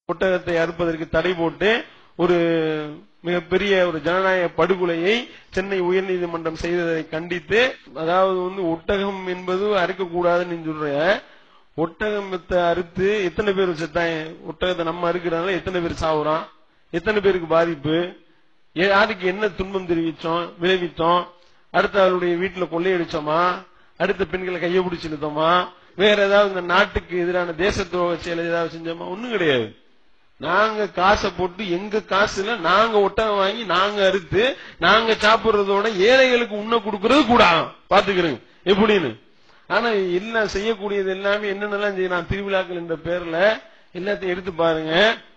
ஒட்டகத்தை அறுப்பதற்கு தடை போட்டு ஒரு மிகப்பெரிய ஒரு ஜனநாயக படுகொலையை சென்னை உயர்நீதிமன்றம் செய்ததை கண்டித்து அதாவது வந்து ஒட்டகம் என்பது அறுக்கக்கூடாதுன்னு நீ சொல்ற ஒட்டகத்தை அறுத்து எத்தனை பேர் செத்தாங்க ஒட்டகத்தை நம்ம அறுக்கிறதுனால எத்தனை பேர் சாவுறான் எத்தனை பேருக்கு பாதிப்பு ஏ- யாருக்கு என்ன துன்பம் தெரிவிச்சோம் விளைவித்தோம் அடுத்து அவருடைய வீட்டுல கொள்ளையடிச்சோமா அடுத்த பெண்களை கையை பிடிச்சு இழுத்தோமா வேற ஏதாவது இந்த நாட்டுக்கு எதிரான தேச துரோக செயல் ஏதாவது செஞ்சோமா ஒண்ணும் கிடையாது நாங்க காசை போட்டு எங்க காசுல நாங்க ஒட்டகம் வாங்கி நாங்க அறுத்து நாங்க சாப்பிடுறதோட ஏழைகளுக்கு உண்ண கொடுக்கறது கூட பாத்துக்கிறேங்க எப்படின்னு ஆனா எல்லாம் செய்யக்கூடியது எல்லாமே என்னென்னலாம் செய்யலாம் திருவிழாக்கள் என்ற பேர்ல எல்லாத்தையும் எடுத்து பாருங்க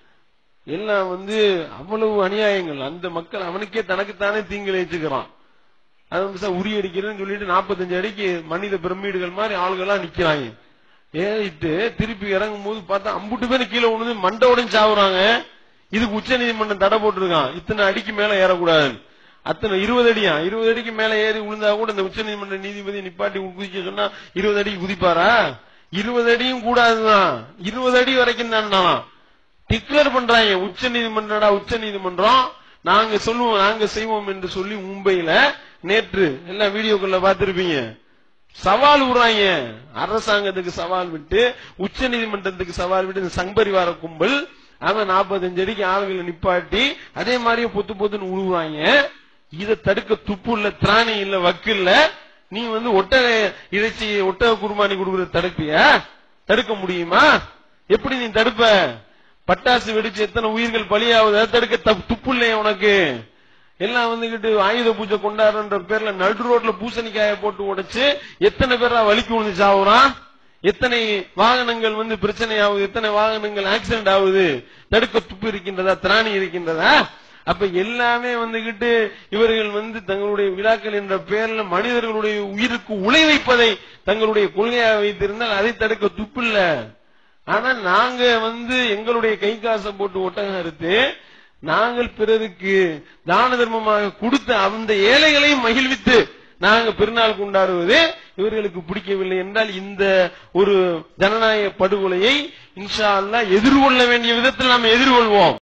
எல்லாம் வந்து அவ்வளவு அநியாயங்கள் அந்த மக்கள் அவனுக்கே தனக்குத்தானே தீங்கு விளைவிச்சுக்கிறான் அது வந்து சார் உரி அடிக்கிறேன்னு சொல்லிட்டு 45 அடிக்கு மனித பிரமிடுகள் மாதிரி ஆளுகள்லாம் நிக்கிறாங்க ஏறிட்டு திருப்பி இறங்கும் போது பார்த்தா அம்புட்டு பேர் கீழே விழுந்து மண்டை உடைஞ்சு சாவுறாங்க இதுக்கு உச்ச நீதிமன்றம் தடை போட்டிருக்கான் இத்தனை அடிக்கு மேல ஏறக்கூடாது அத்தனை இருபது அடியா இருபது அடிக்கு மேல ஏறி விழுந்தா கூட இந்த உச்ச நீதிமன்ற நீதிபதி நிப்பாட்டி குதிக்க சொன்னா இருபது அடிக்கு குதிப்பாரா இருபது அடியும் கூடாதுதான் இருபது அடி வரைக்கும் தான் டிக்ளேர் பண்றாங்க உச்ச நீதிமன்றடா உச்ச நீதிமன்றம் நாங்க சொல்லுவோம் நாங்க செய்வோம் என்று சொல்லி மும்பையில நேற்று எல்லாம் வீடியோக்குள்ள பார்த்திருப்பீங்க சவால் விடுறாங்க அரசாங்கத்துக்கு சவால் விட்டு உச்ச நீதிமன்றத்துக்கு சவால் விட்டு இந்த சங்பரிவார கும்பல் அவன் 45 அடிக்கு ஆளுகளை நிப்பாட்டி அதே மாதிரியே பொத்து பொத்துன்னு உழுவாங்க இதை தடுக்க துப்பு இல்ல திராணி இல்ல வக்கு இல்ல நீ வந்து ஒட்டக இறைச்சி ஒட்டக குருமானி கொடுக்கறத தடுப்பியா தடுக்க முடியுமா எப்படி நீ தடுப்ப பட்டாசு வெடிச்சு எத்தனை உயிர்கள் பலியாகுது அதை தடுக்க தப்பு- துப்பு இல்லையா உனக்கு எல்லாம் வந்துகிட்டு ஆயுத பூஜை கொண்டாடுற பேர்ல நடு ரோட்ல பூசணிக்காய போட்டு உடைச்சு எத்தனை பேரா வலிக்கு விழுந்து சாவுறான் எத்தனை வாகனங்கள் வந்து பிரச்சனை ஆகுது எத்தனை வாகனங்கள் ஆக்சிடென்ட் ஆகுது தடுக்க துப்பு இருக்கின்றதா திராணி இருக்கின்றதா அப்ப எல்லாமே வந்துகிட்டு இவர்கள் வந்து தங்களுடைய விழாக்கள் என்ற பெயர்ல மனிதர்களுடைய உயிருக்கு உழை வைப்பதை தங்களுடைய கொள்கையாக வைத்திருந்தால் அதை தடுக்க துப்பு இல்ல ஆனா நாங்க வந்து எங்களுடைய கை காசை போட்டு ஒட்டகம் அறுத்து நாங்கள் பிறருக்கு தான தர்மமாக கொடுத்த அந்த ஏழைகளையும் மகிழ்வித்து நாங்க பெருநாள் கொண்டாடுவது இவர்களுக்கு பிடிக்கவில்லை என்றால் இந்த ஒரு ஜனநாயக படுகொலையை இன்ஷா அல்லாஹ் எதிர்கொள்ள வேண்டிய விதத்தில் நாம் எதிர்கொள்வோம்